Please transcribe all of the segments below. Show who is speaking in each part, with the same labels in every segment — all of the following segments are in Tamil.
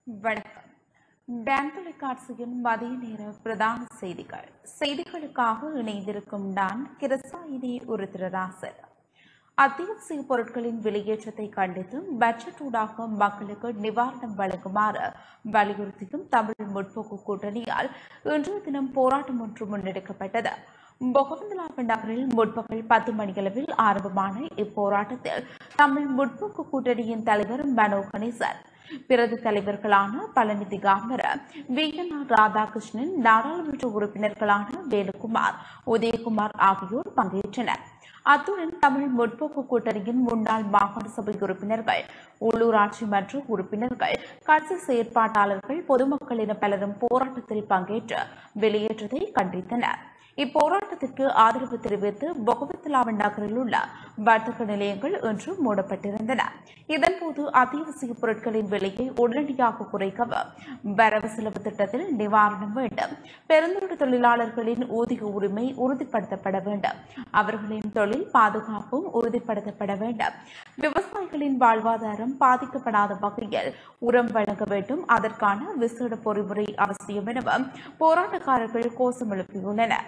Speaker 1: வணக்கம் பேங்க் தொலைக்காட்சியின் மதிய நேர பிரதான செய்திகள் செய்திகளுக்காக இணைந்திருக்கும் நான் கிருசாயினி உருத்திரராசன் அத்தியாவசிய பொருட்களின் விலையேற்றத்தை கண்டித்தும் பட்ஜெட் ஊடாக மக்களுக்கு நிவாரணம் வழங்குமாறு வலியுறுத்தியும் தமிழ் முற்போக்கு கூட்டணியால் இன்றைய தினம் போராட்டம் ஒன்று முன்னெடுக்கப்பட்டது பொகவந்தலாப நகரில் முற்பகல் பத்து மணியளவில் ஆரம்பமான இப்போராட்டத்தில் தமிழ் முற்போக்கு கூட்டணியின் தலைவர் மனோ கணேசன் பிரதி தலைவர்களான Palani Thigambaram V N R Radhakrishnan நாடாளுமன்ற உறுப்பினர்களான வேலுக்குமார் உதயகுமார் ஆகியோர் பங்கேற்றனர் அத்துடன் தமிழ் முற்போக்கு கூட்டணியின் முன்னாள் மாகாண சபை உறுப்பினர்கள் உள்ளூராட்சி மன்ற உறுப்பினர்கள் கட்சி செயற்பாட்டாளர்கள் பொதுமக்கள் என பலரும் போராட்டத்தில் பங்கேற்று வெளியேற்றத்தை கண்டித்தனர் இப்போராட்டத்திற்கு ஆதரவு தெரிவித்து பொகவத்தலாவன் நகரில் உள்ள வர்த்தக நிலையங்கள் இன்று மூடப்பட்டிருந்தன இதன்போது அத்தியாவசிய பொருட்களின் விலையை உடனடியாக குறைக்கவும் வரவு செலவு திட்டத்தில் நிவாரணம் வேண்டும் பெருந்தோட்ட தொழிலாளர்களின் ஊதிய உரிமை உறுதிப்படுத்தப்பட வேண்டும் அவர்களின் தொழில் பாதுகாப்பும் உறுதிப்படுத்தப்பட வேண்டும் விவசாயிகளின் வாழ்வாதாரம் பாதிக்கப்படாத வகையில் உரம் வழங்க வேண்டும் அதற்கான விசேட பொறிமுறை அவசியம் எனவும் போராட்டக்காரர்கள் கோஷம் எழுப்பியுள்ளனர்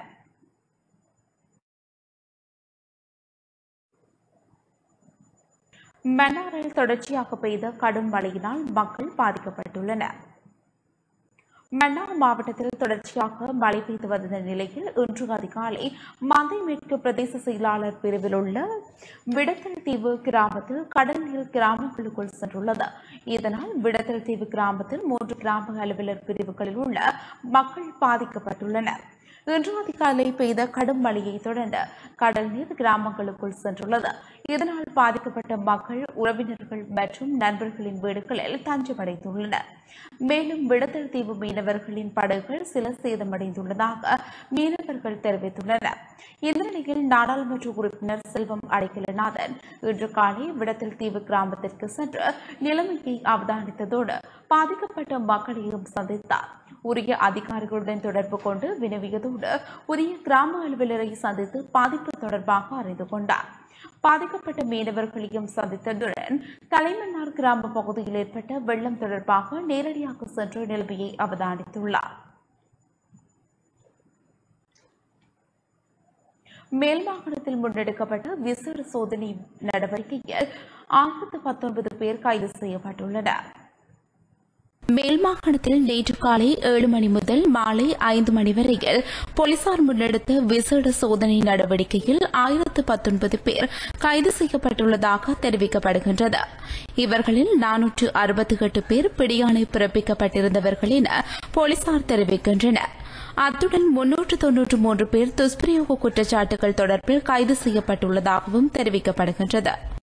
Speaker 1: மன்னாரில் தொடர்ச்சியாக பெய்த கடும் மழையினால் மக்கள் பாதிக்கப்பட்டுள்ளனர் மன்னார் மாவட்டத்தில் தொடர்ச்சியாக மழை பெய்து வந்த நிலையில் இன்று அதிகாலை மந்தை மேற்கு பிரதேச செயலாளர் பிரிவில் உள்ள விடத்தல் தீவு கிராமத்தில் கடல் நீர் கிராமங்களுக்குள் சென்றுள்ளது இதனால் விடத்தல் தீவு கிராமத்தில் மூன்று கிராம அலுவலர் பிரிவுகளில் உள்ள மக்கள் பாதிக்கப்பட்டுள்ளனர் இன்று அதிகாலை பெய்த கடும் மழையை தொடர்ந்து கடல் நீர் கிராமங்களுக்குள் சென்றுள்ளது இதனால் பாதிக்கப்பட்ட மக்கள் உறவினர்கள் மற்றும் நண்பர்களின் வீடுகளில் தஞ்சமடைந்துள்ளனர் மேலும் விடத்தல் தீவு மீனவர்களின் படகுகள் சில சேதமடைந்துள்ளதாக மீனவர்கள் தெரிவித்துள்ளனர் இந்த நிலையில் நாடாளுமன்ற உறுப்பினர் செல்வம் அடைக்கலநாதன் இன்று காலை விடத்தல் தீவு கிராமத்திற்கு சென்று நிலைமையை அவதானித்ததோடு பாதிக்கப்பட்ட மக்களையும் சந்தித்தார் உரிய அதிகாரிகளுடன் தொடர்பு கொண்டு வினவியதோடு உரிய கிராம அலுவலரை சந்தித்து பாதிப்பு தொடர்பாக அறிந்து கொண்டார் பாதிக்கப்பட்ட மீனவர்களையும் சந்தித்ததுடன் தலைமன்னார் கிராம பகுதியில் ஏற்பட்ட வெள்ளம் தொடர்பாக நேரடியாக சென்று நிலைமையை அவதானித்துள்ளார் மேல் மாகாணத்தில் முன்னெடுக்கப்பட்ட விசேட சோதனை நடவடிக்கையில் ஆயிரத்து பத்தொன்பது பேர் கைது செய்யப்பட்டுள்ளனர் மேல் மாகாணத்தில் நேற்று காலை ஏழு மணி முதல் மாலை ஐந்து மணி வரையில் போலீசார் முன்னெடுத்த விசேட சோதனை நடவடிக்கையில் ஆயிரத்து பத்தொன்பது பேர் கைது செய்யப்பட்டுள்ளதாக தெரிவிக்கப்படுகின்றது இவர்களில் நானூற்று அறுபத்தி எட்டு பேர் பிடியாணை பிறப்பிக்கப்பட்டிருந்தவர்கள் என போலீசார் தெரிவிக்கின்றனர் அத்துடன் முன்னூற்று தொன்னூற்று மூன்று பேர் துஷ்பிரயோக குற்றச்சாட்டுகள் தொடர்பில் கைது செய்யப்பட்டுள்ளதாகவும் தெரிவிக்கப்படுகின்றது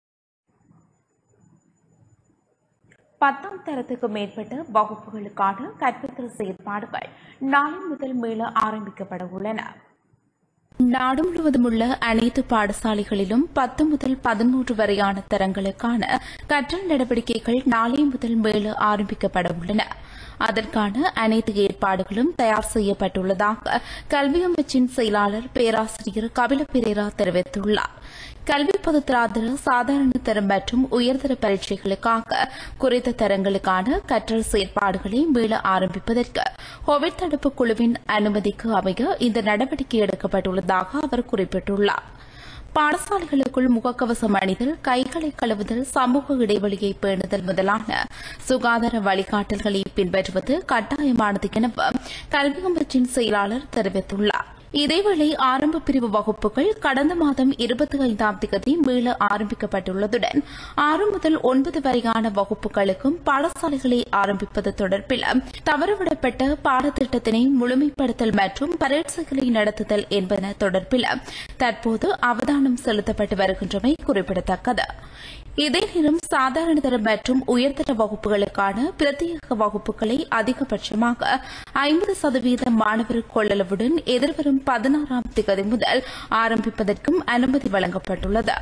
Speaker 1: பத்தாம் தரத்துக்கு மேற்பட்ட வகுப்புகளுக்கான கற்பித்தல் செயற்பாடுகள் நாளை முதல் மீள ஆரம்பிக்கப்பட உள்ளன நாடு முழுவதும் உள்ள அனைத்து பாடசாலைகளிலும் பத்து முதல் பதிமூன்று வரையான தரங்களுக்கான கற்றல் நடவடிக்கைகள் நாளை முதல் மீள ஆரம்பிக்கப்பட உள்ளன அதற்கான அனைத்து ஏற்பாடுகளும் தயார் செய்யப்பட்டுள்ளதாக கல்வி அமைச்சின் செயலாளர் பேராசிரியர் கபில பிரேரா தெரிவித்துள்ளார் கல்வி பொதுத்தராதர சாதாரண தரம் மற்றும் உயர்தர பரீட்சைகளுக்காக குறித்த தரங்களுக்கான கற்றல் செயற்பாடுகளை மீள ஆரம்பிப்பதற்கு கோவிட் தடுப்பு குழுவின் அனுமதிக்கு அமைய இந்த நடவடிக்கை எடுக்கப்பட்டுள்ளதாக அவர் குறிப்பிட்டுள்ளார் பாடசாலைகளுக்குள் முகக்கவசம் அணிதல் கைகளை கழுவுதல் சமூக இடைவெளியை பேணுதல் முதலான சுகாதார வழிகாட்டல்களை பின்பற்றுவது கட்டாயமானது எனவும் கல்வி அமைச்சின் செயலாளர் தெரிவித்துள்ளார் இதேவேளை ஆரம்ப பிரிவு வகுப்புகள் கடந்த மாதம் இருபத்தி ஐந்தாம் தேதி மீள ஆரம்பிக்கப்பட்டுள்ளதுடன் ஆறு முதல் ஒன்பது வரையான வகுப்புகளுக்கும் பாடசாலைகளை ஆரம்பிப்பது தொடர்பில் தவறவிடப்பட்ட பாடத்திட்டத்தினை முழுமைப்படுத்தல் மற்றும் பரீட்சைகளை நடத்துதல் என்பன தொடர்பில் தற்போது அவதானம் செலுத்தப்பட்டு வருகின்றமை குறிப்பிடத்தக்கது இதே நேரம் சாதாரண தர மற்றும் உயர்தர வகுப்புகளுக்கான பிரத்யேக வகுப்புகளை அதிகபட்சமாக ஐம்பது சதவீத மாணவர் கொள்ளளவுடன் எதிர்வரும் பதினாறாம் திகதி முதல் ஆரம்பிப்பதற்கும் அனுமதி வழங்கப்பட்டுள்ளது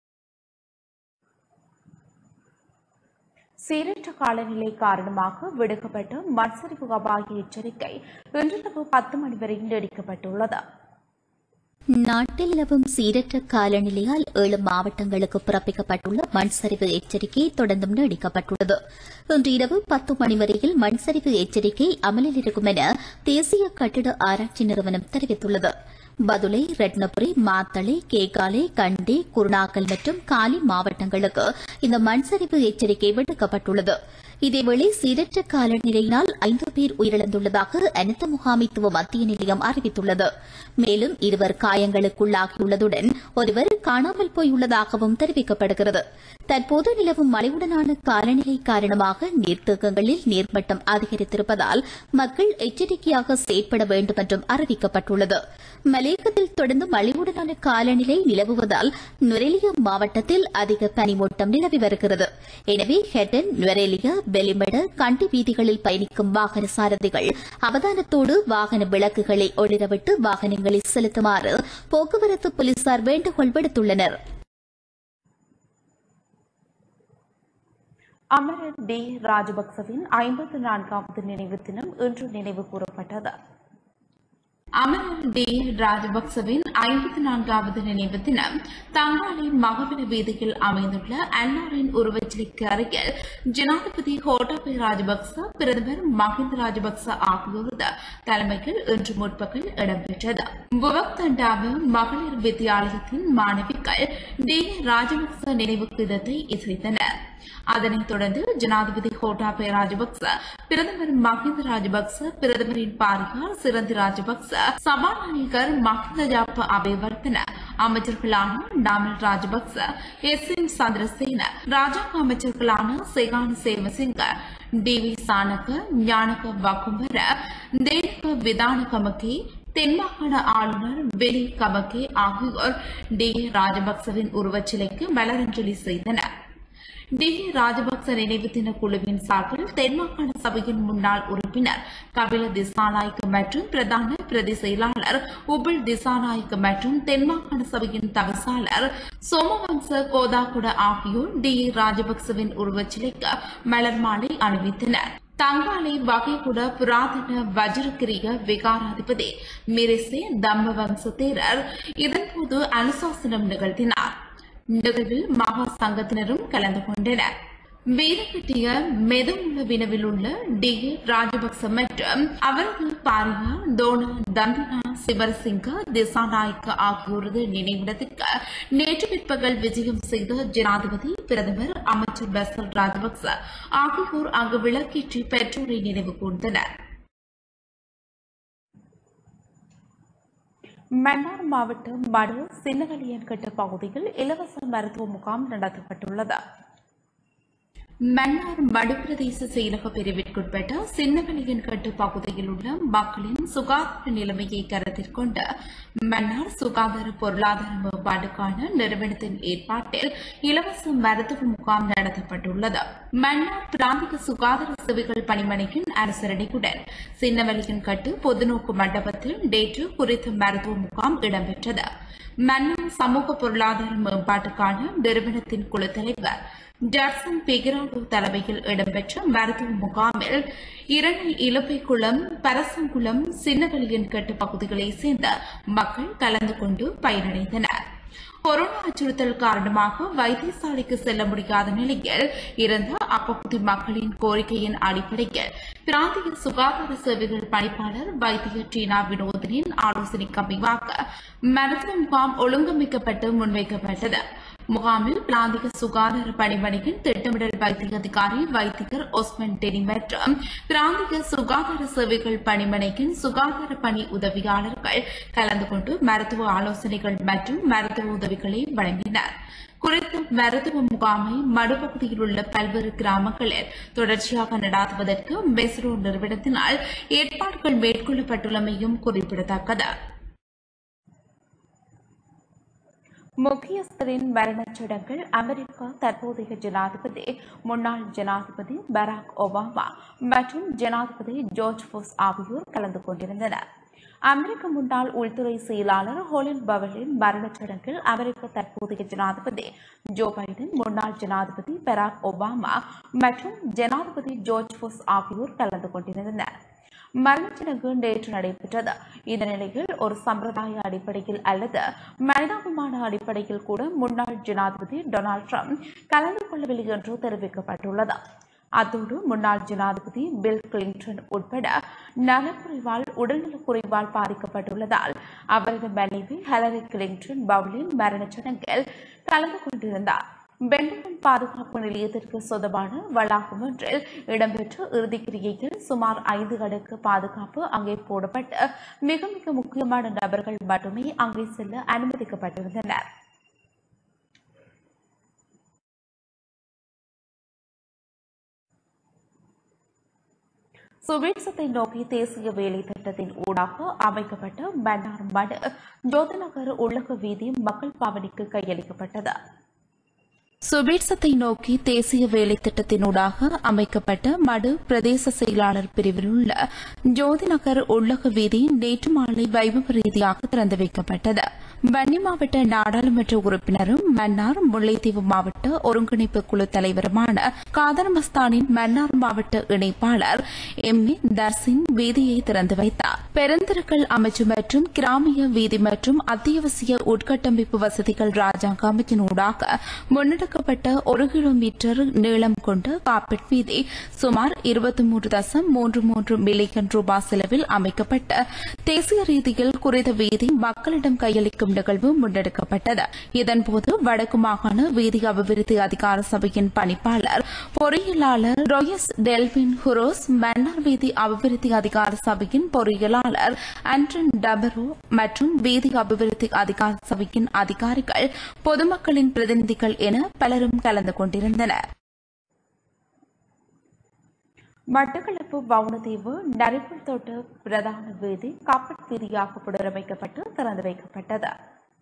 Speaker 1: சீரற்ற காலநிலை காரணமாக விடுக்கப்பட்ட மண்சரிவு அபாய எச்சரிக்கை இன்றிரவு பத்து மணி வரை நீடிக்கப்பட்டுள்ளது
Speaker 2: நாட்டில் நிலவும் சீரற்ற காலநிலையால் ஏழு மாவட்டங்களுக்கு பிறப்பிக்கப்பட்டுள்ள மண் சரிவு எச்சரிக்கை தொடர்ந்தும் நீடிக்கப்பட்டுள்ளது இன்று இரவு பத்து மணி வரையில் மண் சரிவு எச்சரிக்கை அமலில் இருக்கும் என தேசிய கட்டிட ஆராய்ச்சி நிறுவனம் தெரிவித்துள்ளது பதுளை ரட்னபுரி மாத்தளை கேகாலை கண்டி குருணாக்கல் மற்றும் காலி மாவட்டங்களுக்கு இந்த மண் சரிவு எச்சரிக்கை விடுக்கப்பட்டுள்ளது இதேவேளை சீரற்ற காலநிலையினால் ஐந்து பேர் உயிரிழந்துள்ளதாக அனைத்து முகாமைத்துவ மத்திய நிலையம் அறிவித்துள்ளது மேலும் இருவர் காயங்களுக்குள்ளாகியுள்ளதுடன் ஒருவர் காணாமல் போயுள்ளதாகவும் தெரிவிக்கப்படுகிறது தற்போது நிலவும் மழையுடனான காலநிலை காரணமாக நீர்த்தேக்கங்களில் நீர்மட்டம் அதிகரித்திருப்பதால் மக்கள் எச்சரிக்கையாக செயற்பட வேண்டும் என்றும் அறிவிக்கப்பட்டுள்ளது மலேகத்தில் தொடர்ந்து மழையுடனான காலநிலை நிலவுவதால் நுரெலியா மாவட்டத்தில் அதிக பனிமூட்டம் நிலவி வருகிறது எனவே ஹெட்டன் நுரெலியா பெலிமட கண்டி வீதிகளில் பயணிக்கும் வாகன சாரதிகள் அவதானத்தோடு வாகன விளக்குகளை ஒளிரவிட்டு வாகனங்களை செலுத்துமாறு போக்குவரத்து போலீசார் வேண்டுகோள் விடுத்துள்ளனர்
Speaker 1: அமரர் டி ராஜபக்சவின் ஐம்பத்து நான்காவது நினைவு தினம் இன்று நினைவு கூறப்பட்டது அமரர் டி ராஜபக்சவின் ஐம்பத்தி நான்காவது நினைவு தினம் தங்காளி மகவின வீதியில் அமைந்துள்ள அன்னாரின் உருவச்சிலைக்கு அருகில் ஜனாதிபதி கோட்டாபய ராஜபக்ச பிரதமர் மஹிந்த ராஜபக்ச ஆகியோரது தலைமையில் இன்று முற்பகல் இடம்பெற்றது புவக் தண்டாவு மகளிர் வித்தியாலயத்தின் மாணவிகள் டி ராஜபக்ச நினைவு கீதத்தை இசைத்தனர் அதனைத் தொடர்ந்து ஜனாதிபதி கோட்டாபய ராஜபக்ச பிரதமர் மஹிந்த ராஜபக்ச பிரதமரின் பாரியார் சிறந்தி ராஜபக்ச சபாநாயகர் மஹிந்த ஜாப்ப அபேவர்த்தன அமைச்சர்களான நாமல் ராஜபக்ச எஸ் எம் சந்திரசேன ராஜாங்க அமைச்சர்களான Shehan Semasinghe D V Chanaka Janaka Wakkumbura Thenuka Vidanagamage தென்மாகாண ஆளுநர் வெலி கமகே ஆகியோர் டி ஏ ராஜபக்சவின் உருவச்சிலைக்கு மலரஞ்சலி செய்தனர் டி ஏ ராஜபக்ச நினைவு தின குழுவின் சார்பில் தென்மாகாண சபையின் முன்னாள் உறுப்பினர் கபில திசாநாயக்க மற்றும் பிரதான பிரதி செயலாளர் உபிள் திசாநாயக்க மற்றும் தென்மாகாண சபையின் தவிசாளர் சோமவம்ச கோதாகுட ஆகியோர் டி ஏ ராஜபக்சவின் உருவச்சிலைக்கு மலர் மாலை அணிவித்தனர் தங்காளி வகைகுட புராதன வஜ்ரகிரிய விகாராதிபதி மிரிசே தம்மவம்ச தேரர் இதன்போது அனுசாசனம் நிகழ்த்தினார் நிகழ்வில் மகா சங்கத்தினரும் கலந்து கொண்டனர் வீரக்கட்டிய மெதுமுள்ள வினவில் உள்ள டி ஏ ராஜபக்ச மற்றும் அவரது பாரியா தோனா தந்தினா சிவரசிங்க திசாநாயக்க ஆகியோரது நினைவிடத்திற்கு நேற்று பிற்பகல் விஜயம் செய்த ஜனாதிபதி பிரதமர் அமைச்சர் பெசல் ராஜபக்ச ஆகியோர் அங்கு விளக்கேற்றி பெற்றோரை நினைவு கூர்ந்தனர் மன்னார் மாவட்டம் மடு சின்னகலியன்கட்டு பகுதியில் இலவச மருத்துவ முகாம் நடத்தப்பட்டுள்ளது மன்னார் மடு பிரதேச செயலக பிரிவிற்குட்பட்ட சின்னவெளியன்கட்டு பகுதியில் உள்ள மக்களின் சுகாதார நிலைமையை கருத்தில் கொண்டு மன்னார் சுகாதார பொருளாதார மேம்பாட்டுக்கான நிறுவனத்தின் ஏற்பாட்டில் இலவச மருத்துவ முகாம் நடத்தப்பட்டுள்ளது மன்னார் பிராந்திய சுகாதார சேவைகள் பணிமனையின் அரசரடிக்குடன் சின்னவெளியன்கட்டு பொதுநோக்கு மண்டபத்தில் நேற்று குறித்த மருத்துவ முகாம் இடம்பெற்றது மன்னார் சமூக பொருளாதார மேம்பாட்டுக்கான நிறுவனத்தின் குழு தலைவர் ஜாக்சன் பிகிராடோ தலைமையில் இடம்பெற்ற மருத்துவ முகாமில் இரணை இலப்பைக்குளம் பரசங்குளம் சின்னவெளியன்கட்டு பகுதிகளைச் சேர்ந்த மக்கள் கலந்து கொண்டு பயனடைந்தனர் கொரோனா அச்சுறுத்தல் காரணமாக வைத்தியசாலைக்கு செல்ல முடியாத நிலையில் இருந்த அப்பகுதி மக்களின் கோரிக்கையின் அடிப்படையில் பிராந்திய சுகாதார சேவைகள் பணிப்பாளர் வைத்திய டீனா வினோதனின் ஆலோசனைக்கு அமைவாக மருத்துவ முகாம் ஒழுங்கமைக்கப்பட்டு முன்வைக்கப்பட்டது முகாமில் பிராந்திய சுகாதார பணிமனையின் திட்டமிடல் வைத்திய அதிகாரி வைத்தியர் ஒஸ்மன் டெனி மற்றும் பிராந்திய சுகாதார சேவைகள் பணிமனையின் சுகாதார பணி உதவியாளர்கள் கலந்து கொண்டு மருத்துவ ஆலோசனைகள் மற்றும் மருத்துவ உதவிகளை வழங்கினர் குறித்த மருத்துவ முகாமை மடுப்பகுதியில் உள்ள பல்வேறு கிராமங்களில் தொடர்ச்சியாக நடாத்துவதற்கு மெஸ்ரோ நிறுவனத்தினால் ஏற்பாடுகள் மேற்கொள்ளப்பட்டுள்ளமையும் குறிப்பிடத்தக்கது முக்கியஸ்தரின் மரணச் சடங்கில் அமெரிக்கா தற்போதைய ஜனாதிபதி முன்னாள் ஜனாதிபதி பராக் ஒபாமா மற்றும் ஜனாதிபதி ஜார்ஜ் புஷ் ஆகியோர் கலந்து கொண்டிருந்தனர் அமெரிக்க முன்னாள் உள்துறை செயலாளர் ஹோலின் பவலின் மரணச் சடங்கில் அமெரிக்க தற்போதைய ஜனாதிபதி ஜோ பைடன் முன்னாள் ஜனாதிபதி பராக் ஒபாமா மற்றும் ஜனாதிபதி ஜார்ஜ் புஷ் ஆகியோர் கலந்து கொண்டிருந்தனர் மரணச்சடங்கு நேற்று நடைபெற்றது இந்த நிலையில் ஒரு சம்பிரதாய அடிப்படையில் அல்லது மனிதாபிமான அடிப்படையில் கூட முன்னாள் ஜனாதிபதி டொனால்ட் ட்ரம்ப் கலந்து கொள்ளவில்லை என்று தெரிவிக்கப்பட்டுள்ளது அத்தோடு முன்னாள் ஜனாதிபதி பில் கிளின்டன் உட்பட நலக்குறைவால் உடல்நலக்குறைவால் பாதிக்கப்பட்டுள்ளதால் அவரது மனைவி ஹெலரி கிளின்டன் பவுலின் மரணச் சடங்கில் கலந்து கொண்டிருந்தார் பெண்டகன் பாதுகாப்பு நிலையத்திற்கு சொந்தமான வளாகம் ஒன்றில் இடம்பெற்ற இறுதிக்கிரியையில் சுமார் ஐந்து அடுக்கு பாதுகாப்பு அங்கே போடப்பட்டு மிக மிக முக்கியமான நபர்கள் மட்டுமே அங்கே செல்ல அனுமதிக்கப்பட்டிருந்தனர் சுவீட்சத்தை நோக்கி தேசிய வேலை திட்டத்தின் ஊடாக அமைக்கப்பட்ட மன்னார் மடு ஜோதிநகர் உள்ளக வீதி மக்கள் பாவனைக்கு கையளிக்கப்பட்டது சுபீட்சத்தை நோக்கி தேசிய வேலை திட்டத்தினூடாக அமைக்கப்பட்ட மடு பிரதேச செயலாளர் பிரிவில் உள்ள ஜோதிநகர் உள்ளக வீதி நேற்று மாலை வைபவ ரீதியாக திறந்து வைக்கப்பட்டது வன்னி மாவட்ட நாடாளுமன்ற உறுப்பினரும் மன்னார் முல்லைத்தீவு மாவட்ட ஒருங்கிணைப்பு குழு தலைவருமான காதர்மஸ்தானின் மன்னார் மாவட்ட இணைப்பாளர் எம் ஏ தர்சின் வீதியை திறந்து வைத்தார் பெருந்திருக்கள் அமைச்சு மற்றும் கிராமிய வீதி மற்றும் அத்தியாவசிய உட்கட்டமைப்பு வசதிகள் ராஜாங்க அமைச்சினூடாக முன்னெடுக்கப்பட்ட ஒரு கிலோமீட்டர் நீளம் கொண்ட காப்பெட் வீதி சுமார் இருபத்தி மூன்று தசம் மூன்று மூன்று மில்லியன் ரூபாய் செலவில் அமைக்கப்பட்ட தேசிய ரீதியில் குறித்த வீதி மக்களிடம் கையளிக்கும் நிகழ்வு முன்னெடுக்கப்பட்டது இதன்போது வடக்கு மாகாண வீதி அபிவிருத்தி அதிகார சபையின் பணிப்பாளர் பொறியியலாளர் ரொயஸ் டெல்வின் ஹுரோஸ் மன்னார் வீதி அபிவிருத்தி அதிகார சபையின் பொறியியலாளர் ஆண்டன் டபரோ மற்றும் வீதி அபிவிருத்தி அதிகார சபையின் அதிகாரிகள் பொதுமக்களின் பிரதிநிதிகள் என பலரும் கலந்து கொண்டிருந்தனர் மட்டக்களப்பு வவுனதீவு நரிப்புள் தோட்ட பிரதான வீதி காப்பட் வீதியாக புனரமைக்கப்பட்டு திறந்து வைக்கப்பட்டது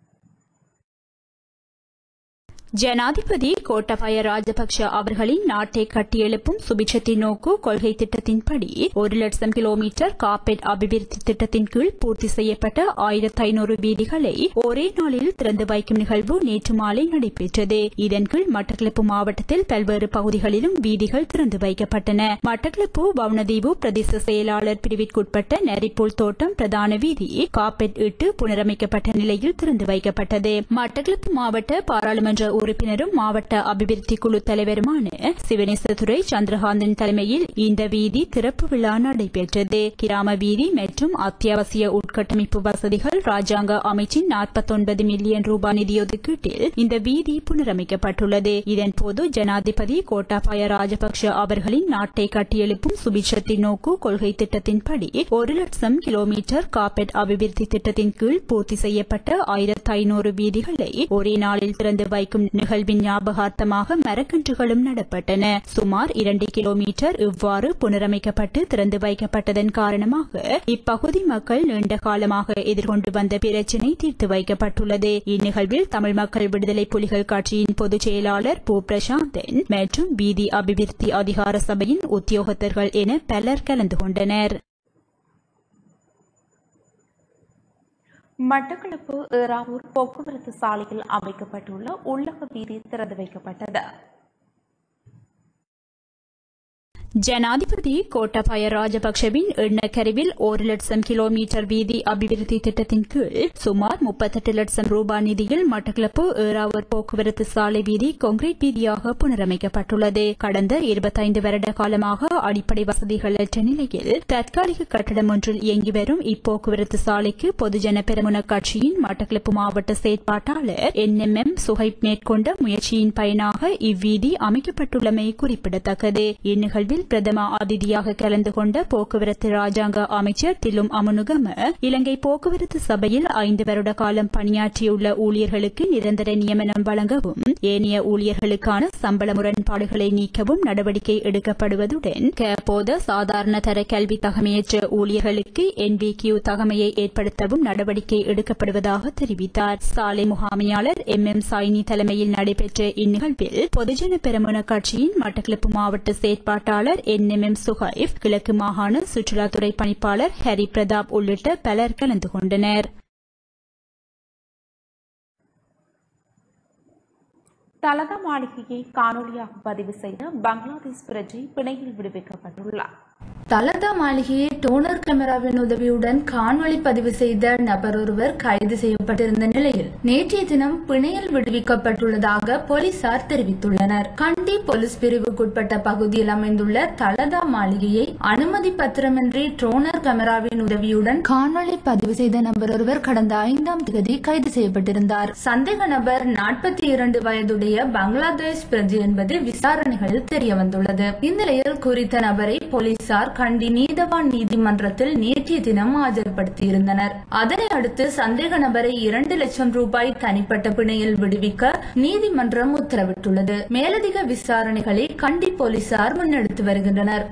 Speaker 3: ஜனாதிபதி கோட்டபாய ராஜபக்ஷ அவர்களின் நாட்டை கட்டியெழுப்பும் சுபிட்சத்தை நோக்கு கொள்கை திட்டத்தின்படி ஒரு லட்சம் கிலோமீட்டர் காப்பெட் அபிவிருத்தி திட்டத்தின் கீழ் பூர்த்தி செய்யப்பட்ட ஆயிரத்து ஐநூறு வீதிகளை ஒரே நாளில் திறந்து வைக்கும் நிகழ்வு நேற்று மாலை நடைபெற்றது இதன் கீழ் மட்டக்களப்பு மாவட்டத்தில் பல்வேறு பகுதிகளிலும் வீதிகள் திறந்து வைக்கப்பட்டன மட்டக்களப்பு வவுனதீவு பிரதேச செயலாளர் பிரிவிற்குட்பட்ட நெரிப்பூல் தோட்டம் பிரதான வீதி காப்பெட் இட்டு புனரமைக்கப்பட்ட நிலையில் திறந்து வைக்கப்பட்டது மட்டக்களப்பு மாவட்ட பாராளுமன்ற உறுப்பினரும் மாவட்ட அபிவிருத்தி குழு தலைவருமான சிவனேசதுரை சந்திரகாந்தன் தலைமையில் இந்த வீதி திறப்பு விழா நடைபெற்றது கிராம வீதி மற்றும் அத்தியாவசிய உட்கட்டமைப்பு வசதிகள் ராஜாங்க அமைச்சின் நாற்பத்தொன்பது மில்லியன் ரூபாய் நிதியொதுக்கீட்டில் இந்த வீதி புனரமைக்கப்பட்டுள்ளது இதன்போது ஜனாதிபதி கோட்டாபாய ராஜபக்ஷ அவர்களின் நாட்டை கட்டியெழுப்பும் சுபிட்சத்தை நோக்கு கொள்கை திட்டத்தின்படி ஒரு லட்சம் கிலோமீட்டர் காப்பெட் அபிவிருத்தி திட்டத்தின் கீழ் பூர்த்தி செய்யப்பட்ட ஆயிரத்து ஐநூறு வீதிகளை ஒரே நாளில் திறந்து வைக்கும் நிகழ்வின் ஞாபகார்த்தமாக மரக்கன்றுகளும் நடப்பட்டன சுமார் இரண்டு கிலோமீட்டர் இவ்வாறு புனரமைக்கப்பட்டு திறந்து வைக்கப்பட்டதன் காரணமாக இப்பகுதி மக்கள் நீண்ட காலமாக எதிர்கொண்டு வந்த பிரச்சினை தீர்த்து வைக்கப்பட்டுள்ளது இந்நிகழ்வில் தமிழ் மக்கள் விடுதலை புலிகள் கட்சியின் பொதுச் செயலாளர் பூ பிரசாந்தன் மற்றும் வீதி அபிவிருத்தி அதிகார சபையின் உத்தியோகத்தர்கள் என பலர் கலந்து கொண்டனர்
Speaker 1: மட்டக்களப்பு ஏறாவூர் போக்குவரத்து சாலையில் அமைக்கப்பட்டுள்ள உள்ளக வீதி திறந்து வைக்கப்பட்டது
Speaker 3: ஜனாதிபதி கோட்டபாய ராஜபக்ஷவின் எண்ணக்கருவில் ஒரு லட்சம் கிலோமீட்டர் வீதி அபிவிருத்தி திட்டத்தின் கீழ் சுமார் முப்பத்தெட்டு லட்சம் ரூபாய் நிதியில் மட்டக்களப்பு ஏறாவூர் போக்குவரத்து சாலை வீதி கான்கிரீட் வீதியாக புனரமைக்கப்பட்டுள்ளது கடந்த இருபத்தைந்து வருட காலமாக அடிப்படை வசதிகளற்ற நிலையில் தற்காலிக கட்டடம் ஒன்றில் இயங்கி வரும் இப்போக்குவரத்து சாலைக்கு பொதுஜன பெரமுன கட்சியின் மட்டக்களப்பு மாவட்ட செயற்பாட்டாளர் என் எம் எம் சுஹைப் மேற்கொண்ட முயற்சியின் பயனாக இவ்வீதி அமைக்கப்பட்டுள்ளமை குறிப்பிடத்தக்கது இந்நிகழ்வில் பிரதம அதிதியாக கலந்து கொண்ட போக்குவரத்து ராஜாங்க அமைச்சர் திலும் அமுனுகம இலங்கை போக்குவரத்து சபையில் ஐந்து வருட காலம் பணியாற்றியுள்ள ஊழியர்களுக்கு நிரந்தர நியமனம் வழங்கவும் ஏனைய ஊழியர்களுக்கான சம்பள முரண்பாடுகளை நீக்கவும் நடவடிக்கை எடுக்கப்படுவதுடன் போத சாதாரண தர கல்வி தகமையற்ற ஊழியர்களுக்கு என்பிகியூ தகமையை ஏற்படுத்தவும் நடவடிக்கை எடுக்கப்படுவதாக தெரிவித்தார் சாலை முகாமையாளர் எம் எம் சாய்னி தலைமையில் நடைபெற்ற இந்நிகழ்வில் பொதுஜன பெரமுன கட்சியின் மட்டக்களப்பு மாவட்ட செயற்பாட்டாளர் என் எம் எம் சுஹைப் கிழக்கு மாகாண சுற்றுலாத்துறை பணிப்பாளர் ஹரி பிரதாப் உள்ளிட்ட பலர் கலந்து கொண்டனர்
Speaker 1: தலதா மாளிகையை காணொலியாக பதிவு செய்த பங்களாதேஷ் பிரஜை பிணையில் விடுவிக்கப்பட்டுள்ளார்
Speaker 4: தலதா மாளிகையை டோனர் கேமராவின் உதவியுடன் காணொளி பதிவு செய்த நபர் ஒருவர் கைது செய்யப்பட்டிருந்த நிலையில் நேற்றைய தினம் பிணையில் விடுவிக்கப்பட்டுள்ளதாக போலீசார் தெரிவித்துள்ளனர் கண்டி போலீஸ் பிரிவுக்குட்பட்ட பகுதியில் அமைந்துள்ள தலதா மாளிகையை அனுமதி பத்திரமின்றி டோனர் கேமராவின் உதவியுடன் காணொளி பதிவு செய்த நபர் ஒருவர் கடந்த ஐந்தாம் தேதி கைது செய்யப்பட்டிருந்தார் சந்தேக நபர் நாற்பத்தி இரண்டு வயதுடைய பங்களாதேஷ் பிரஜை என்பது விசாரணைகளில் தெரிய வந்துள்ளது இந்நிலையில் குறித்த நபரை போலீசார் கண்டி நீதவான் நீதிமன்றத்தில் நேற்றைய தினம் ஆஜர்படுத்தியிருந்தனர் அதனை அடுத்து சந்தேக நபரை இரண்டு லட்சம் ரூபாய் தனிப்பட்ட பிணையில் விடுவிக்க நீதிமன்றம் உத்தரவிட்டுள்ளது மேலதிக விசாரணைகளை கண்டி போலீசார் முன்னெடுத்து வருகின்றனர்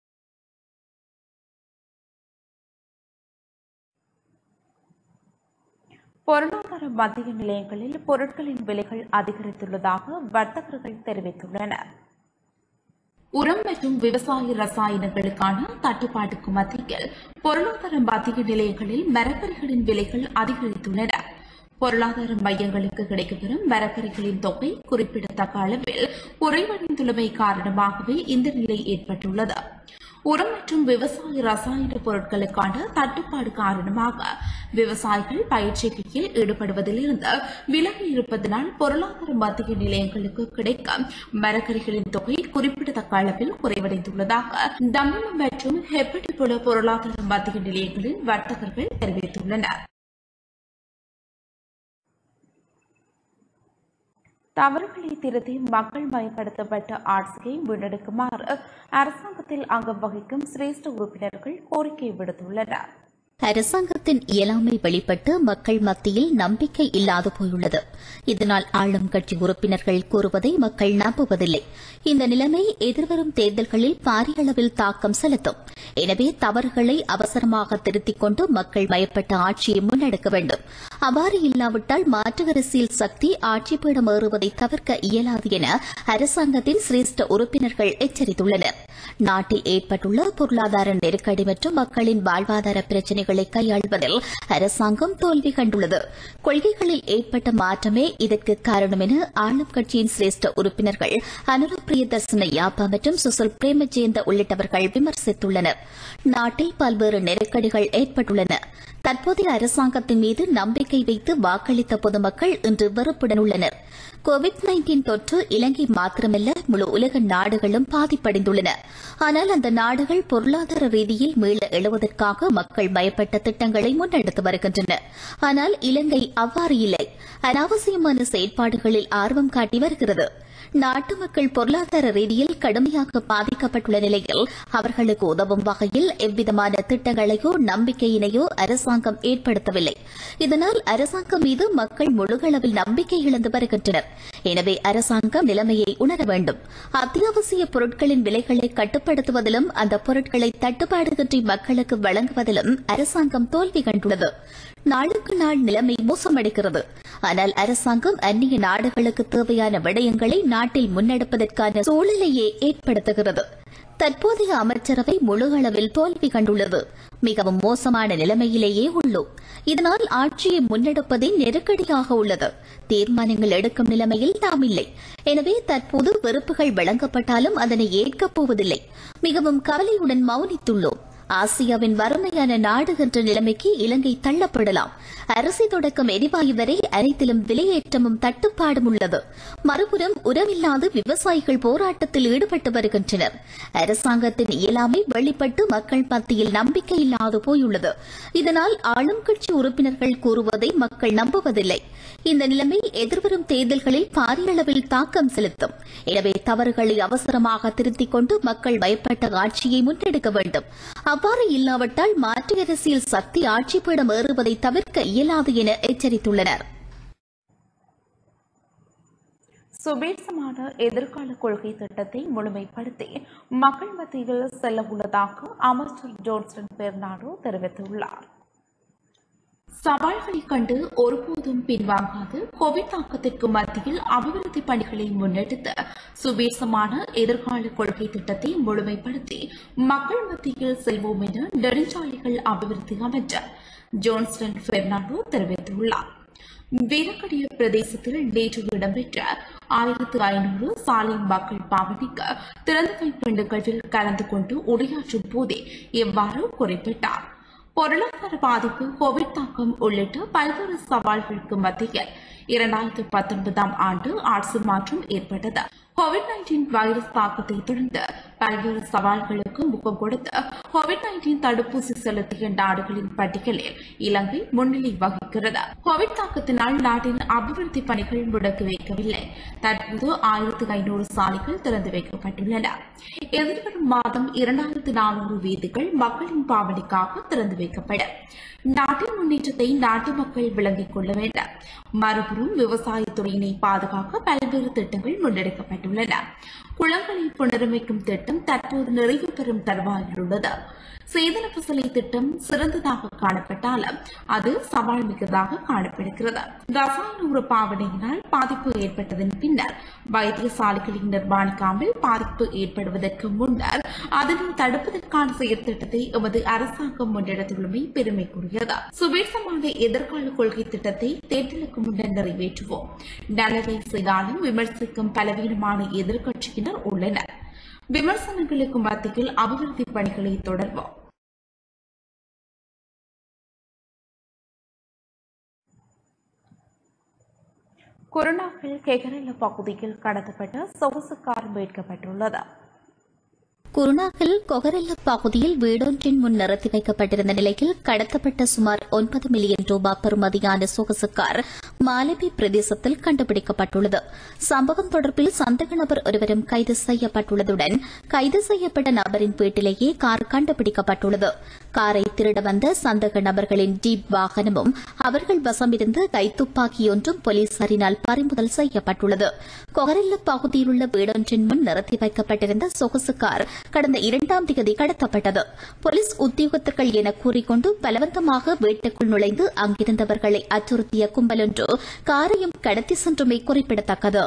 Speaker 1: பொருளாதார மத்திய நிலையங்களில் பொருட்களின் விலைகள் அதிகரித்துள்ளதாக வர்த்தகர்கள் தெரிவித்துள்ளனர் உரம் மற்றும் விவசாய ரசாயனங்களுக்கான தட்டுப்பாட்டுக்கு மத்தியில் பொருளாதார மத்திய நிலையங்களில் மரக்கறிகளின் விலைகள் அதிகரித்துள்ளன பொருளாதார மையங்களுக்கு கிடைக்கப்பெறும் மரக்கறிகளின் தொகை குறிப்பிடத்தக்க அளவில் குறைவடைந்துள்ளமை காரணமாகவே இந்த நிலை ஏற்பட்டுள்ளது உரம் மற்றும் விவசாய ரசாயன பொருட்களுக்கான தட்டுப்பாடு காரணமாக விவசாயிகள் பயிற்சிகையில் ஈடுபடுவதிலிருந்து விலகி இருப்பதனால் பொருளாதார மத்திய நிலையங்களுக்கு கிடைக்கும் மரக்கறிகளின் தொகை குறிப்பிடத்தக்க அளவில் குறைவடைந்துள்ளதாக தமிழ் மற்றும் ஹெப்படிபுல பொருளாதார மத்திய நிலையங்களின் வர்த்தகர்கள் தெரிவித்துள்ளனர் தவறுகளை திருத்தி மக்கள் மயப்படுத்தப்பட்ட ஆட்சியை முன்னெடுக்குமாறு அரசாங்கத்தில் அங்கம் வகிக்கும் சிரேஷ்ட உறுப்பினர்கள் கோரிக்கை விடுத்துள்ளனர்
Speaker 2: அரசாங்கத்தின் இயலாமை வெளிப்பட்டு மக்கள் மத்தியில் நம்பிக்கை இல்லாது போயுள்ளது இதனால் ஆளும் கட்சி உறுப்பினர்கள் கூறுவதை மக்கள் நம்புவதில்லை இந்த நிலைமை எதிர்வரும் தேர்தல்களில் பாரிய அளவில் தாக்கம் செலுத்தும் எனவே தவறுகளை அவசரமாக திருத்திக் கொண்டு மக்கள் மயப்பட்ட ஆட்சியை முன்னெடுக்க வேண்டும் அவ்வாறு இல்லாவிட்டால் மாற்று அரசியல் சக்தி ஆட்சி பீடம் ஏறுவதை தவிர்க்க இயலாது என அரசாங்கத்தின் சிரேஷ்ட உறுப்பினர்கள் எச்சரித்துள்ளனர் நாட்டில் ஏற்பட்டுள்ள பொருளாதார நெருக்கடி மற்றும் மக்களின் வாழ்வாதார பிரச்சினைகளை கையாள்வதில் அரசாங்கம் தோல்வி கண்டுள்ளது கொள்கைகளில் ஏற்பட்ட மாற்றமே இதற்கு காரணம் என ஆளும் கட்சியின் சிரேஷ்ட உறுப்பினர்கள் அனுர பிரியதர்சன யாப்பா மற்றும் சுசில் பிரேமஜேந்த உள்ளிட்டவர்கள் விமர்சித்துள்ளனர் நாட்டில் பல்வேறு நெருக்கடிகள் ஏற்பட்டுள்ளன தற்போதைய அரசாங்கத்தின் மீது நம்பிக்கை வைத்து வாக்களித்த பொதுமக்கள் இன்று வெறுப்புடன் உள்ளனர் கோவிட் நைன்டீன் தொற்று இலங்கை மாத்திரமல்ல முழு உலக நாடுகளும் பாதிப்படைந்துள்ளன ஆனால் அந்த நாடுகள் பொருளாதார ரீதியில் மீள எழுவதற்காக மக்கள் பயப்பட்ட திட்டங்களை முன்னெடுத்து வருகின்றன ஆனால் இலங்கை அவ்வாறு இல்லை அனாவசியமான செயற்பாடுகளில் ஆர்வம் காட்டி வருகிறது நாட்டு மக்கள் பொருளாதார ரீதியில் கடுமையாக பாதிக்கப்பட்டுள்ள நிலையில் அவர்களுக்கு உதவும் வகையில் எவ்விதமான திட்டங்களையோ நம்பிக்கையினையோ அரசாங்கம் ஏற்படுத்தவில்லை இதனால் அரசாங்கம் மீது மக்கள் முழுகளவில் நம்பிக்கை இழந்து வருகின்றனர் எனவே அரசாங்கம் நிலைமையை உணர வேண்டும் அத்தியாவசிய பொருட்களின் விலைகளை கட்டுப்படுத்துவதிலும் அந்த பொருட்களை தட்டுப்பாடுகின்றி மக்களுக்கு வழங்குவதிலும் அரசாங்கம் தோல்வி கண்டுள்ளது நாளுக்கு நாள் நிலைமை மோசமடைகிறது ஆனால் அரசாங்கம் அந்நிய நாடுகளுக்கு தேவையான விடயங்களை நாட்டில் முன்னெடுப்பதற்கான சூழலையே ஏற்படுத்துகிறது தற்போதைய அமைச்சரவை முழு அளவில் தோல்வி கண்டுள்ளது மிகவும் மோசமான நிலைமையிலேயே உள்ளோம் இதனால் ஆட்சியை முன்னெடுப்பதே நெருக்கடியாக உள்ளது தீர்மானங்கள் எடுக்கும் நிலைமையில் நாம் இல்லை எனவே தற்போது வெறுப்புகள் வழங்கப்பட்டாலும் அதனை ஏற்கப் போவதில்லை மிகவும் கவலையுடன் மௌனித்துள்ளோம் ஆசியாவின் வறுமையான நாடு என்ற நிலைமைக்கு இலங்கை தள்ளப்படலாம் அரிசி தொடக்கம் எரிவாயு வரை அனைத்திலும் விலையேற்றமும் தட்டுப்பாடும் உள்ளது மறுபுறம் உரமில்லாது விவசாயிகள் போராட்டத்தில் ஈடுபட்டு வருகின்றனர் அரசாங்கத்தின் இயலாமை வெளிப்பட்டு மக்கள் மத்தியில் நம்பிக்கை இல்லாது போயுள்ளது இதனால் ஆளும் கட்சி உறுப்பினர்கள் கூறுவதை மக்கள் நம்புவதில்லை இந்த நிலைமை எதிர்வரும் தேர்தல்களில் பாரிய அளவில் தாக்கம் செலுத்தும் எனவே தவறுகளை அவசரமாக திருத்திக் கொண்டு மக்கள் பயப்பட்ட ஆட்சியை முன்னெடுக்க வேண்டும் அவ்வாறு இல்லாவிட்டால் மாற்று அரசியல் சக்தி ஆட்சி பீடம் ஏறுவதை தவிர்க்க இயலாது என எச்சரித்துள்ளனர்
Speaker 1: சுபீட்சமான எதிர்கால கொள்கை திட்டத்தை முழுமைப்படுத்தி மக்கள் மத்தியில் செல்ல உள்ளதாக அமைச்சர் ஜோன்சன் பெர்னாடோ தெரிவித்துள்ளார் சவால்களை கண்டு ஒருபோதும் பின்வாங்காது கோவிட் தாக்கத்திற்கு மத்தியில் அபிவிருத்தி பணிகளை முன்னெடுத்து சுபீட்சமான எதிர்கால கொள்கை திட்டத்தை முழுமைப்படுத்தி மக்கள் மத்தியில் செல்வோம் என நெடுஞ்சாலைகள் அபிவிருத்தி அமைச்சர் ஜோன்ஸ்டன் பெர்னாண்டோ தெரிவித்துள்ளார் வீரக்கடிய பிரதேசத்தில் நேற்று இடம்பெற்ற ஆயிரத்து ஐநூறு சாலை மக்கள் பாவனைக்கு திறந்து வைப்பு நிகழ்வில் கலந்து கொண்டு உரையாற்றும் போதே இவ்வாறு குறிப்பிட்டார் பொருளாதார பாதிப்பு கோவிட் தாக்கம் உள்ளிட்ட பல்வேறு சவால்களுக்கு மத்தியில் இரண்டாயிரத்து பத்தொன்பதாம் ஆண்டு ஆட்சி மாற்றம் ஏற்பட்டது கோவிட் நைன்டீன் வைரஸ் தாக்கத்தை தொடர்ந்து பல்வேறு சவால்களுக்கு முகம் கொடுத்து கோவிட் நைன்டீன் தடுப்பூசி செலுத்திய நாடுகளின் பட்டியலில் இலங்கை முன்னிலை வகிக்கிறது கோவிட் தாக்கத்தினால் நாட்டின் அபிவிருத்தி பணிகள் முடக்கி வைக்கவில்லை தற்போது ஆயிரத்து ஐநூறு சாலைகள் திறந்து வைக்கப்பட்டுள்ளன எதிர்வரும் மாதம் இரண்டாயிரத்து நானூறு வீதிகள் மக்களின் பாவனைக்காக திறந்து வைக்கப்படும் நாட்டின் முன்னேற்றத்தை நாட்டு மக்கள் விளங்கிக் கொள்ள வேண்டும் மறுபுறம் விவசாயத்துறையினை பாதுகாக்க பல்வேறு திட்டங்கள் முன்னெடுக்கப்பட்டுள்ளன குளங்களை புனரமைக்கும் திட்டம் தற்போது நிறைவு பெறும் தருவாயில் உள்ளது சேதன பசலை திட்டம் சிறந்ததாக காணப்பட்டாலும் அது சவால் மிக்கதாக காணப்படுகிறது ரசாயன உர பாவனையினால் பாதிப்பு ஏற்பட்டதன் பின்னர் வைத்தியசாலைகளை நிர்மாணிக்காமல் பாதிப்பு ஏற்படுவதற்கு முன்னர் அதனை தடுப்பதற்கான செயற்திட்டத்தை எமது அரசாங்கம் முன்னெடுத்துள்ளமை பெருமைக்குரியது சுபேசமான எதிர்கால கொள்கை திட்டத்தை தேர்தலுக்கு முன்னர் நிறைவேற்றுவோம் நல்லதை செய்தாலும் விமர்சிக்கும் பலவீனமான எதிர்க்கட்சியினர் உள்ளனர் விமர்சனங்களுக்கு மத்தியில் அபிவிருத்தி பணிகளை தொடர்வோம் கொரோனாவில் கெகரல பகுதியில் கடத்தப்பட்ட சொகுசு கார் மீட்கப்பட்டுள்ளது
Speaker 2: குருணாகல் கொகரெல்ல பகுதியில் வீடொன்றின் முன் நிறுத்தி வைக்கப்பட்டிருந்த நிலையில் கடத்தப்பட்ட சுமார் ஒன்பது மில்லியன் ரூபாய் பெறுமதியான சொகுசு கார் மாலபி பிரதேசத்தில் கண்டுபிடிக்கப்பட்டுள்ளது சம்பவம் தொடர்பில் சந்தேக நபர் ஒருவரும் கைது செய்யப்பட்டுள்ளதுடன் கைது செய்யப்பட்ட நபரின் வீட்டிலேயே கார் கண்டுபிடிக்கப்பட்டுள்ளது காரை திருட வந்த சந்தேக நபர்களின் ஜீப் வாகனமும் அவர்கள் வசமிருந்து கைத்துப்பாக்கியொன்றும் போலீசாரினால் பறிமுதல் செய்யப்பட்டுள்ளது கொகரெல்ல பகுதியில் உள்ள வீடொன்றின் முன் நிறுத்தி வைக்கப்பட்டிருந்த சொகுசு கார் கடந்த இரண்டாம் தேதி கடத்தப்பட்டது போலீஸ் உத்தியோகத்தர்கள் என கூறிக்கொண்டு பலவந்தமாக வீட்டுக்குள் நுழைந்து அங்கிருந்தவர்களை அச்சுறுத்திய கும்பலொன்று காரையும் கடத்தி சென்றுமே குறிப்பிடத்தக்கது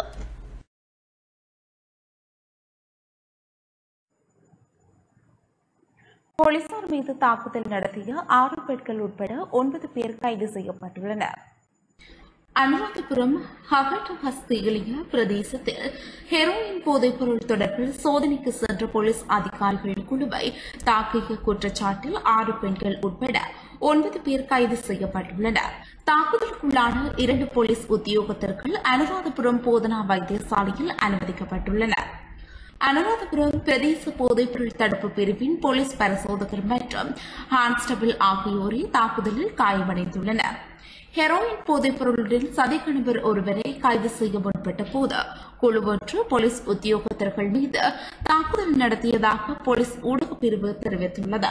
Speaker 1: போலீசார் மீது தாக்குதல் நடத்திய ஆறு பெண்கள் உட்பட ஒன்பது பேர் கைது செய்யப்பட்டுள்ளனர் அனுராதபுரம் ஹகட்டஹஸ்திகளிய பிரதேசத்தில் ஹெரோயின் போதைப்பொருள் தொடர்பில் சோதனைக்கு சென்ற போலீஸ் அதிகாரிகள் குழுவை தாக்கிய குற்றச்சாட்டில் ஆறு பெண்கள் உட்பட ஒன்பது பேர் கைது செய்யப்பட்டுள்ளனர் தாக்குதலுக்குள்ளான இரண்டு போலீஸ் உத்தியோகத்தர்கள் அனுராதபுரம் போதனா வைத்தியசாலையில் அனுமதிக்கப்பட்டுள்ளனர் அனுராதபுரம் பிரதேச போதைப்பொருள் தடுப்பு பிரிவின் போலீஸ் பரிசோதகர் மற்றும் கான்ஸ்டபிள் ஆகியோரே தாக்குதலில் காயமடைந்துள்ளனர் ஹெரோயின் போதைப்பொருளுடன் சதிகணவர் ஒருவரை கைது செய்ய முற்பட்ட போது குழு ஒன்று போலீஸ் உத்தியோகத்தர்கள் மீது தாக்குதல் நடத்தியதாக போலீஸ் ஊடகப் பிரிவு தெரிவித்துள்ளது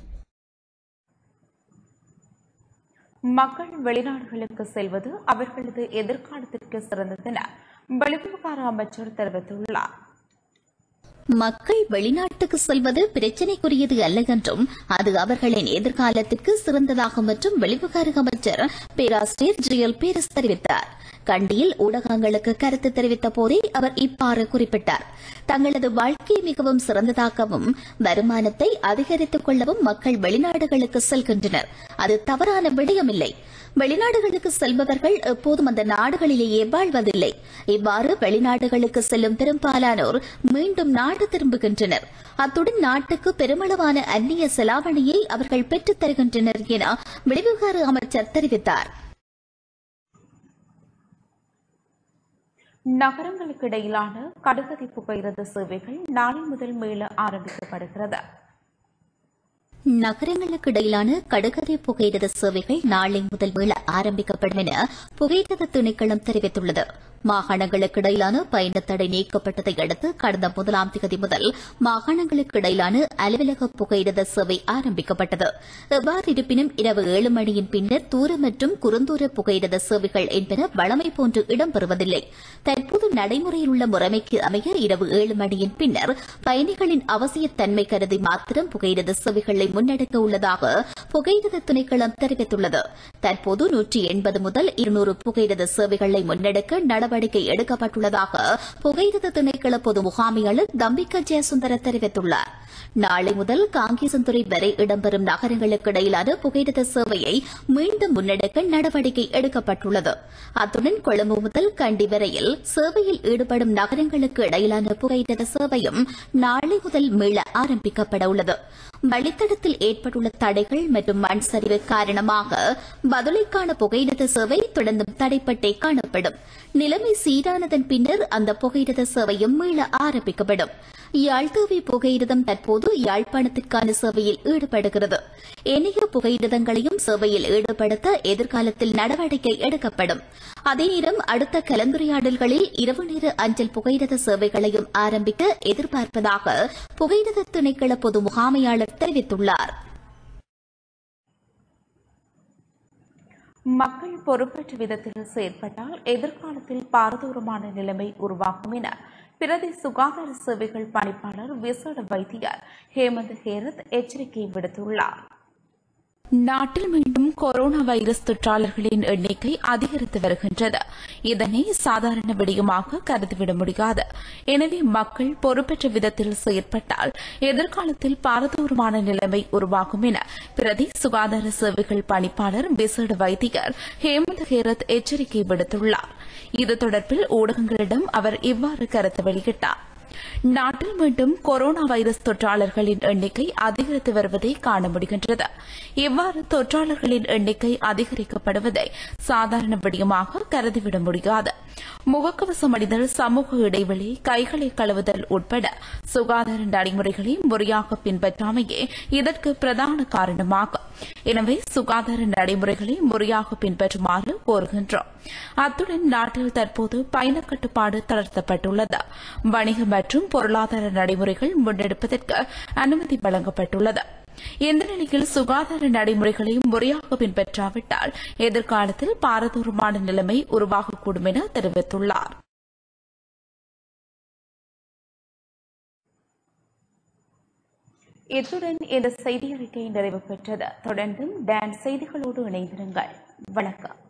Speaker 1: மக்கள் வெளிநாடுகளுக்கு செல்வது அவர்களது எதிர்காலத்திற்கு சிறந்ததென வெளிவிவகார அமைச்சர் தெரிவித்துள்ளார்
Speaker 2: மக்கள் வெளிநாட்டுக்கு செல்வது பிரச்சினைக்குரியது அல்ல என்றும் அது அவர்களின் எதிர்காலத்திற்கு சிறந்ததாகும் என்றும் வெளிவிவகார அமைச்சர் பேராசிரியர் ஜி எல் பீரஸ் தெரிவித்தார் கண்டியில் ஊடகங்களுக்கு கருத்து தெரிவித்த போதே அவர் இவ்வாறு குறிப்பிட்டார் தங்களது வாழ்க்கையை மிகவும் சிறந்ததாக்கவும் வருமானத்தை அதிகரித்துக் கொள்ளவும் மக்கள் வெளிநாடுகளுக்கு செல்கின்றனர் அது தவறான விடயமில்லை வெளிநாடுகளுக்கு செல்பவர்கள் எப்போதும் அந்த நாடுகளிலேயே வாழ்வதில்லை இவ்வாறு வெளிநாடுகளுக்கு செல்லும் பெரும்பாலானோர் மீண்டும் நாடு திரும்புகின்றனர் அத்துடன் நாட்டுக்கு பெருமளவான அந்நிய செலாவணியை அவர்கள் பெற்றுத் தருகின்றனர் என வெளிவிவகார அமைச்சர் தெரிவித்தார்
Speaker 1: நகரங்களுக்கு இடையிலான கடுகதி புகையிரத சேவைகள் நாளை முதல் மீள ஆரம்பிக்கப்படுகிறது
Speaker 2: நகரங்களுக்கு இடையிலான கடுகதை புகையிரத சேவைகள் நாளை முதல் மீள ஆரம்பிக்கப்படும் என புகையிரத திணைக்களம் தெரிவித்துள்ளது மாகாணங்களுக்கு இடையிலான பயண தடை நீக்கப்பட்டதை அடுத்து கடந்த முதலாம் தேதி முதல் மாகாணங்களுக்கு இடையிலான அலுவலக புகையிரத சேவை ஆரம்பிக்கப்பட்டது எவ்வாறு இருப்பினும் இரவு ஏழு மணியின் பின்னர் தூர மற்றும் குறுந்தூர புகையிரத சேவைகள் என்பன வழமை போன்று இடம்பெறுவதில்லை தற்போது நடைமுறையில் உள்ள முறைமைக்கு அமைய இரவு ஏழு மணியின் பின்னர் பயணிகளின் அவசியத்தன்மை கருதி மாத்திரம் புகையிரத சேவைகளை முன்னெடுக்க உள்ளதாக புகையிரத திணைக்களம் தெரிவித்துள்ளது தற்போது நூற்றி எண்பது முதல் இருநூறு புகையிரத சேவைகளை முன்னெடுக்க நடவடிக்கை எடுக்கப்பட்டுள்ளதாக புகையிரத திணைக்கள பொது முகாமையாளர் தம்பிகா ஜெயசுந்தர தெரிவித்துள்ளார் நாளை முதல் காங்கேசன்துறை வரை இடம்பெறும் நகரங்களுக்கு இடையிலான புகையிரத சேவையை மீண்டும் முன்னெடுக்க நடவடிக்கை எடுக்கப்பட்டுள்ளது அத்துடன் கொழும்பு முதல் கண்டி வரையில் சேவையில் ஈடுபடும் நகரங்களுக்கு இடையிலான புகையிரத சேவையும் நாளை முதல் மீள ஆரம்பிக்கப்பட உள்ளது வழித்தடத்தில் ஏற்பட்டுள்ள தடைகள் மற்றும் மண் சரிவு காரணமாக பதுளைக்கான புகையிரத சேவை தொடர்ந்தும் தடைப்பட்டே காணப்படும் நிலைமை சீரானதன் பின்னர் அந்த புகையிரத சேவையும் மீள ஆரம்பிக்கப்படும் யாழ்தேவி புகையிரதம் தற்போது யாழ்ப்பாணத்திற்கான சேவையில் ஈடுபடுகிறது ஏனைய புகையிரதங்களையும் சேவையில் ஈடுபடுத்த எதிர்காலத்தில் நடவடிக்கை எடுக்கப்படும் அதே நேரம் அடுத்த கலந்துரையாடல்களில் இரவு நேர அஞ்சல் புகையிரத சேவைகளையும் ஆரம்பிக்க எதிர்பார்ப்பதாக புகையிரத திணைக்கள பொது முகாமையாளர் தெரிவித்துள்ளார்
Speaker 1: மக்கள் பொறுப்பற்ற விதத்தில் செயற்பட்டால் எதிர்காலத்தில் பாரதூரமான நிலைமை உருவாகும் என பிரதி சுகாதார சேவைகள் பணிப்பாளர் விசேட வைத்தியர் ஹேமந்த் ஹேரத் எச்சரிக்கை விடுத்துள்ளார் நாட்டில் மீண்டும் கொரோனா வைரஸ் தொற்றாளர்களின் எண்ணிக்கை அதிகரித்து வருகின்றது இதனை சாதாரண விடயமாக கருதிவிட முடியாது எனவே மக்கள் பொறுப்பற்ற விதத்தில் செயற்பட்டால் எதிர்காலத்தில் பாரதூரமான நிலைமை உருவாகும் என பிரதி சுகாதார சேவைகள் பணிப்பாளர் விசேட வைத்தியர் ஹேமந்த் ஹேரத் எச்சரிக்கை விடுத்துள்ளார் இது தொடர்பில் ஊடகங்களிடம் அவர் இவ்வாறு கருத்து வெளியிட்டார் நாட்டில் மீண்டும் கொரோனா வைரஸ் தொற்றாளர்களின் எண்ணிக்கை அதிகரித்து வருவதை காண முடிகின்றது இவ்வாறு தொற்றாளர்களின் எண்ணிக்கை அதிகரிக்கப்படுவதை சாதாரண விடயமாக கருதிவிட முடியாது முகக்கவசம் அணிதல் சமூக இடைவெளி கைகளை கழுவுதல் உட்பட சுகாதார நடைமுறைகளை முறையாக பின்பற்றாமையே இதற்கு பிரதான காரணமாகும் எனவே சுகாதார நடைமுறைகளை முறையாக பின்பற்றுமாறு கோருகின்றோம் அத்துடன் நாட்டில் தற்போது பயண கட்டுப்பாடு தளர்த்தப்பட்டுள்ளது வணிக மற்றும் பொருளாதார நடைமுறைகள் முன்னெடுப்பதற்கு அனுமதி வழங்கப்பட்டுள்ளது இந்த நிலையில் சுகாதார நடைமுறைகளை முறையாக பின்பற்றாவிட்டால் எதிர்காலத்தில் பாரதூரமான நிலைமை உருவாகக்கூடும் என தெரிவித்துள்ளார் இத்துடன் இந்த செய்தி அறிக்கை நிறைவு பெற்றது தொடர்ந்தும் டான் செய்திகளோடு இணைந்திருங்கள் வணக்கம்